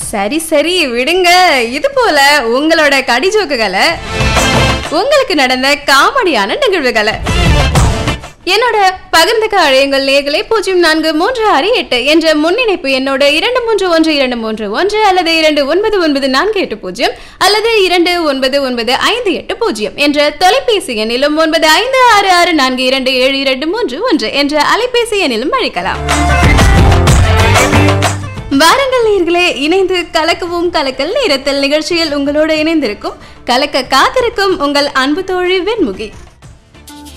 சரி சரி விடுங்க இது போல உங்களோட கடிஜோக்குகளை உங்களுக்கு நடந்த காமெடியான நிகழ்வுகளை என்னோட பகிர்ந்துக்க அழையுங்கள் நேர்களை பூஜ்ஜியம் நான்கு மூன்று ஆறு எட்டு என்ற முன்னிணைப்பு என்னோட இரண்டு மூன்று ஒன்று இரண்டு மூன்று ஒன்று அல்லது இரண்டு ஒன்பது ஒன்பது நான்கு எட்டு பூஜ்ஜியம் அல்லது இரண்டு ஒன்பது ஒன்பது ஐந்து எட்டு பூஜ்ஜியம் என்ற தொலைபேசி எண்ணிலும் ஒன்பது ஐந்து ஆறு ஆறு நான்கு இரண்டு ஏழு இரண்டு மூன்று ஒன்று என்ற அலைபேசி எண்ணிலும் அழைக்கலாம் வாரங்கள் நேர்களே இணைந்து கலக்கவும் கலக்கல் நேரத்தில் நிகழ்ச்சியில் உங்களோடு இணைந்திருக்கும் கலக்க காத்திருக்கும் உங்கள் அன்பு தோழி வெண்முகி